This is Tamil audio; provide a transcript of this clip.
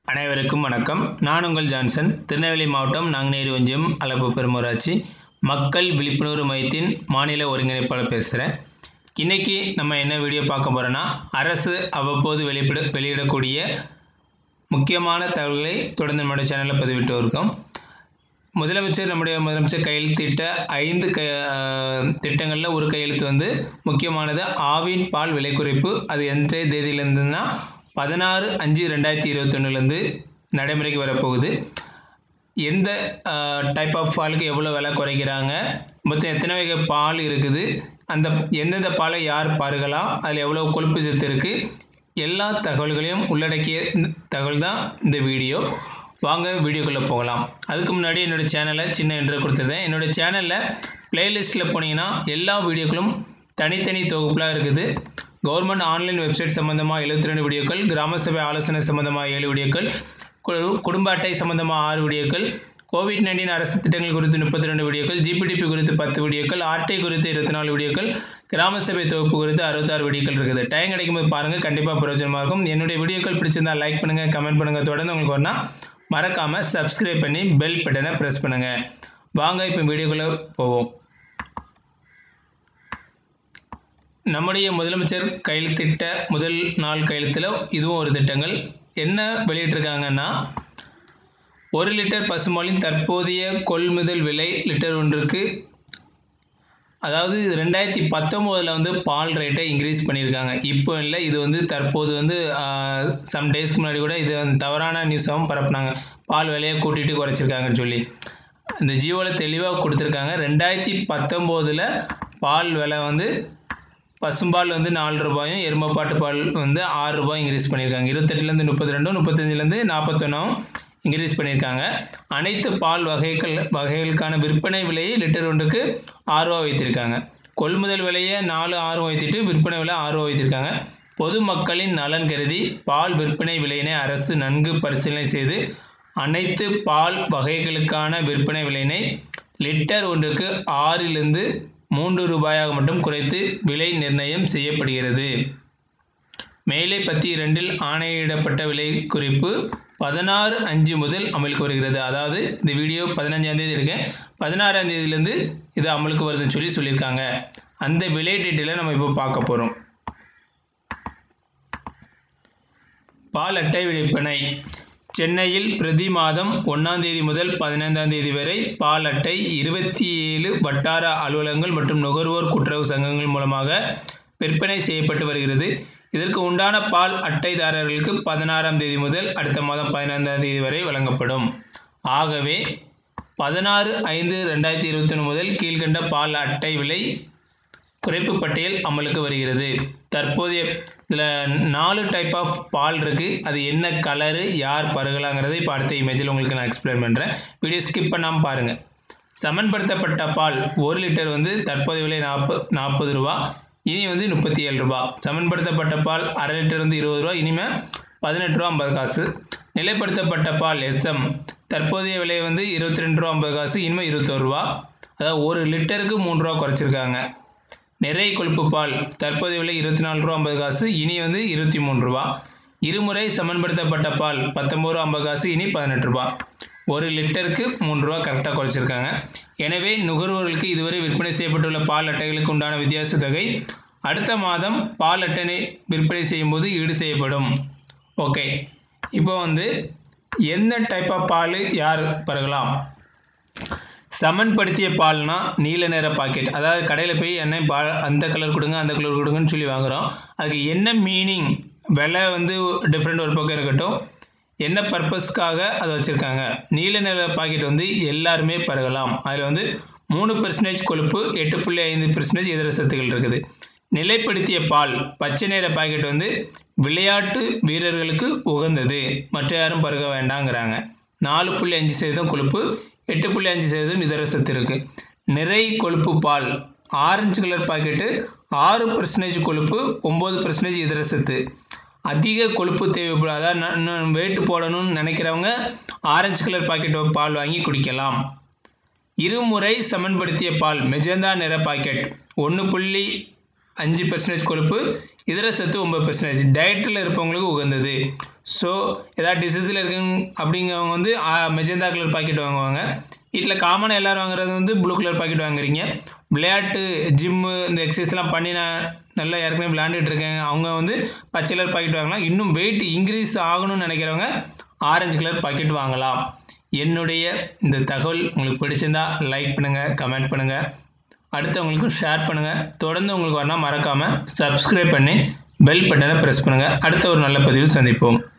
அனைவருக்கும் வணக்கம் நான் உங்கள் ஜான்சன் திருநெல்வேலி மாவட்டம் நாங்குநேரி ஒன்றியம் அளப்பு பெருமூராட்சி மக்கள் விழிப்புணர்வு மையத்தின் மாநில ஒருங்கிணைப்பாளர் பேசுகிறேன் இன்றைக்கி நம்ம என்ன வீடியோ பார்க்க போகிறோன்னா அரசு அவ்வப்போது வெளியிட வெளியிடக்கூடிய முக்கியமான தகவல்களை தொடர்ந்து நம்முடைய சேனலில் பதிவிட்டு இருக்கோம் முதலமைச்சர் நம்முடைய முதலமைச்சர் கையெழுத்திட்ட ஐந்து க திட்டங்களில் ஒரு கையெழுத்து வந்து முக்கியமானது ஆவின் பால் விலை குறைப்பு அது எந்த தேதியிலேருந்துன்னா பதினாறு அஞ்சு ரெண்டாயிரத்தி இருபத்தொன்னுலேருந்து நடைமுறைக்கு வரப்போகுது எந்த டைப் ஆஃப் பாலுக்கு எவ்வளோ விலை குறைக்கிறாங்க மொத்தம் எத்தனை வகை பால் இருக்குது அந்த எந்தெந்த பாலை யார் பருகலாம் அதில் எவ்வளோ கொழுப்பு சத்து இருக்குது எல்லா தகவல்களையும் உள்ளடக்கிய தகவல் தான் இந்த வீடியோ வாங்க வீடியோக்குள்ளே போகலாம் அதுக்கு முன்னாடி என்னோடய சேனலை சின்ன என்று கொடுத்துருந்தேன் என்னோடய சேனலில் ப்ளேலிஸ்ட்டில் போனீங்கன்னா எல்லா வீடியோக்களும் தனித்தனி தொகுப்புலாம் இருக்குது கவர்மெண்ட் ஆன்லைன் வெப்சைட் சம்மந்தமாக எழுபத்தி ரெண்டு வீடியோக்கள் கிராம சபை ஆலோசனை சம்மந்தமாக ஏழு வீடியோக்கள் கு- குடும்ப அட்டை சம்மந்தமாக ஆறு வீடியோக்கள் கோவிட் நைன்டீன் அரசு திட்டங்கள் குறித்து முப்பத்தி ரெண்டு வீடியோக்கள் ஜிபிடிபி குறித்து பத்து வீடியோக்கள் ஆர்டி குறித்து இருபத்தி நாலு வீடியோக்கள் கிராம சபை தொகுப்பு குறித்து அறுபத்தாறு வீடியோக்கள் இருக்குது டைம் கிடைக்கும்போது பாருங்கள் கண்டிப்பாக பிரயோஜனமாக இருக்கும் என்னுடைய வீடியோக்கள் பிடிச்சிருந்தா லைக் பண்ணுங்கள் கமெண்ட் பண்ணுங்கள் தொடர்ந்து உங்களுக்கு வரணும் மறக்காமல் சப்ஸ்கிரைப் பண்ணி பெல் பட்டனை ப்ரெஸ் பண்ணுங்கள் வாங்க இப்போ வீடியோக்குள்ளே போவோம் நம்முடைய முதலமைச்சர் கையெழுத்திட்ட முதல் நாள் கையெழுத்தில் இதுவும் ஒரு திட்டங்கள் என்ன வெளியிட்டிருக்காங்கன்னா ஒரு லிட்டர் பசுமாலின் தற்போதைய கொள்முதல் விலை லிட்டர் ஒன்றுக்கு அதாவது ரெண்டாயிரத்தி பத்தொம்போதில் வந்து பால் ரேட்டை இன்க்ரீஸ் பண்ணியிருக்காங்க இப்போ இல்லை இது வந்து தற்போது வந்து சம் டேஸ்க்கு முன்னாடி கூட இது வந்து தவறான நியூஸாகவும் பரப்புனாங்க பால் விலையை கூட்டிகிட்டு குறைச்சிருக்காங்கன்னு சொல்லி இந்த ஜியோவில் தெளிவாக கொடுத்துருக்காங்க ரெண்டாயிரத்தி பத்தொம்போதில் பால் விலை வந்து பசும்பால் வந்து நாலு ரூபாயும் எருமைப்பாட்டு பால் வந்து ஆறு ரூபாய் இன்க்ரீஸ் பண்ணியிருக்காங்க இருபத்தெட்டுலேருந்து முப்பத்தி ரெண்டும் முப்பத்தஞ்சுலேருந்து நாற்பத்தொன்னும் இன்க்ரீஸ் பண்ணியிருக்காங்க அனைத்து பால் வகைகள் வகைகளுக்கான விற்பனை விலையை லிட்டர் ஒன்றுக்கு ஆறு ரூபா வைத்திருக்காங்க கொள்முதல் விலையை நாலு ஆறு வைத்திட்டு விற்பனை விலை ஆறு ரூபா வைத்திருக்காங்க பொதுமக்களின் நலன் கருதி பால் விற்பனை விலையினை அரசு நன்கு பரிசீலனை செய்து அனைத்து பால் வகைகளுக்கான விற்பனை விலையினை லிட்டர் ஒன்றுக்கு ஆறிலிருந்து மூன்று ரூபாயாக மட்டும் குறைத்து விலை நிர்ணயம் செய்யப்படுகிறது மேலே பத்தி இரண்டில் ஆணையிடப்பட்ட விலை குறிப்பு பதினாறு அஞ்சு முதல் அமலுக்கு வருகிறது அதாவது இந்த வீடியோ பதினஞ்சாம் தேதி இருக்கேன் பதினாறாம் தேதியிலேருந்து இது அமலுக்கு வருதுன்னு சொல்லி சொல்லியிருக்காங்க அந்த விலை டீட்டெயிலை நம்ம இப்போ பார்க்க போகிறோம் பால் அட்டை விற்பனை சென்னையில் பிரதி மாதம் ஒன்றாம் தேதி முதல் பதினைந்தாம் தேதி வரை பால் அட்டை இருபத்தி ஏழு வட்டார அலுவலகங்கள் மற்றும் நுகர்வோர் கூட்டுறவு சங்கங்கள் மூலமாக விற்பனை செய்யப்பட்டு வருகிறது இதற்கு உண்டான பால் அட்டைதாரர்களுக்கு பதினாறாம் தேதி முதல் அடுத்த மாதம் பதினைந்தாம் தேதி வரை வழங்கப்படும் ஆகவே பதினாறு ஐந்து ரெண்டாயிரத்தி இருபத்தொன்று முதல் கீழ்கண்ட பால் அட்டை விலை குறைப்பு பட்டியல் அமலுக்கு வருகிறது தற்போதைய இதில் நாலு டைப் ஆஃப் பால் இருக்குது அது என்ன கலரு யார் பருகலாங்கிறதை இப்போ அடுத்த இமேஜில் உங்களுக்கு நான் எக்ஸ்பிளைன் பண்ணுறேன் வீடியோ ஸ்கிப் பண்ணாமல் பாருங்கள் சமன்படுத்தப்பட்ட பால் ஒரு லிட்டர் வந்து தற்போதைய விலை நாற்ப நாற்பது ரூபா இனி வந்து முப்பத்தி ஏழு ரூபா சமன்படுத்தப்பட்ட பால் அரை லிட்டர் வந்து இருபது ரூபா இனிமேல் பதினெட்டு ரூபா ஐம்பது காசு நிலைப்படுத்தப்பட்ட பால் எஸ்எம் தற்போதைய விலை வந்து இருபத்தி ரெண்டு ரூபா ஐம்பது காசு இனிமேல் இருபத்தோரு ரூபா அதாவது ஒரு லிட்டருக்கு மூணு ரூபா குறைச்சிருக்காங்க நிறை கொழுப்பு பால் தற்போதைய விலை இருபத்தி நாலு ரூபா ஐம்பது காசு இனி வந்து இருபத்தி மூணு ரூபா இருமுறை சமன்படுத்தப்பட்ட பால் பத்தொம்பது ரூபா ஐம்பது காசு இனி பதினெட்டு ரூபா ஒரு லிட்டருக்கு மூணு ரூபா கரெக்டாக குறைச்சிருக்காங்க எனவே நுகர்வோர்களுக்கு இதுவரை விற்பனை செய்யப்பட்டுள்ள பால் அட்டைகளுக்கு உண்டான வித்தியாச தொகை அடுத்த மாதம் பால் அட்டனை விற்பனை செய்யும்போது ஈடு செய்யப்படும் ஓகே இப்போ வந்து எந்த டைப் ஆஃப் பால் யார் பருகலாம் சமன்படுத்திய பால்னா நீல நிற பாக்கெட் அதாவது கடையில் போய் என்ன பால் அந்த கலர் கொடுங்க அந்த கலர் கொடுங்கன்னு சொல்லி வாங்குகிறோம் அதுக்கு என்ன மீனிங் விலை வந்து டிஃப்ரெண்ட் ஒரு பக்கம் இருக்கட்டும் என்ன பர்பஸ்க்காக அதை வச்சுருக்காங்க நீல நிற பாக்கெட் வந்து எல்லாருமே பருகலாம் அதில் வந்து மூணு பெர்சன்டேஜ் கொழுப்பு எட்டு புள்ளி ஐந்து பெர்சன்டேஜ் இதர சத்துக்கள் இருக்குது நிலைப்படுத்திய பால் பச்சை நிற பாக்கெட் வந்து விளையாட்டு வீரர்களுக்கு உகந்தது மற்ற யாரும் பருக வேண்டாங்கிறாங்க நாலு புள்ளி அஞ்சு சதவீதம் கொழுப்பு எட்டு புள்ளி அஞ்சு சதவீதம் இதர சத்து இருக்குது நிறை கொழுப்பு பால் ஆரஞ்சு கலர் பாக்கெட்டு ஆறு பர்சன்டேஜ் கொழுப்பு ஒம்பது பர்சன்டேஜ் இதர சத்து அதிக கொழுப்பு தேவைப்படும் அதாவது வெயிட் போடணும்னு நினைக்கிறவங்க ஆரஞ்சு கலர் பாக்கெட் பால் வாங்கி குடிக்கலாம் இருமுறை சமன்படுத்திய பால் மெஜந்தா நிற பாக்கெட் ஒன்று புள்ளி அஞ்சு பர்சன்டேஜ் கொழுப்பு இதர சத்து ஒம்பது பர்சன்டேஜ் டயட்டில் இருப்பவங்களுக்கு உகந்தது ஸோ ஏதாவது டிசீஸில் இருக்குங்க அப்படிங்கிறவங்க வந்து மெஜந்தா கலர் பாக்கெட் வாங்குவாங்க வீட்டில் காமனாக எல்லோரும் வாங்குறது வந்து ப்ளூ கலர் பாக்கெட் வாங்குறீங்க விளையாட்டு ஜிம்மு இந்த எக்ஸசைஸ்லாம் பண்ணி நான் நல்லா ஏற்கனவே விளையாண்டுட்டு இருக்கேன் அவங்க வந்து பச்சை கலர் பாக்கெட் வாங்கலாம் இன்னும் வெயிட் இன்க்ரீஸ் ஆகணும்னு நினைக்கிறவங்க ஆரஞ்சு கலர் பாக்கெட் வாங்கலாம் என்னுடைய இந்த தகவல் உங்களுக்கு பிடிச்சிருந்தா லைக் பண்ணுங்கள் கமெண்ட் பண்ணுங்கள் அடுத்தவங்களுக்கும் ஷேர் பண்ணுங்கள் தொடர்ந்து உங்களுக்கு வரணும் மறக்காமல் சப்ஸ்கிரைப் பண்ணி பெல் பட்டனை ப்ரெஸ் பண்ணுங்கள் அடுத்த ஒரு நல்ல பதிவில் சந்திப்போம்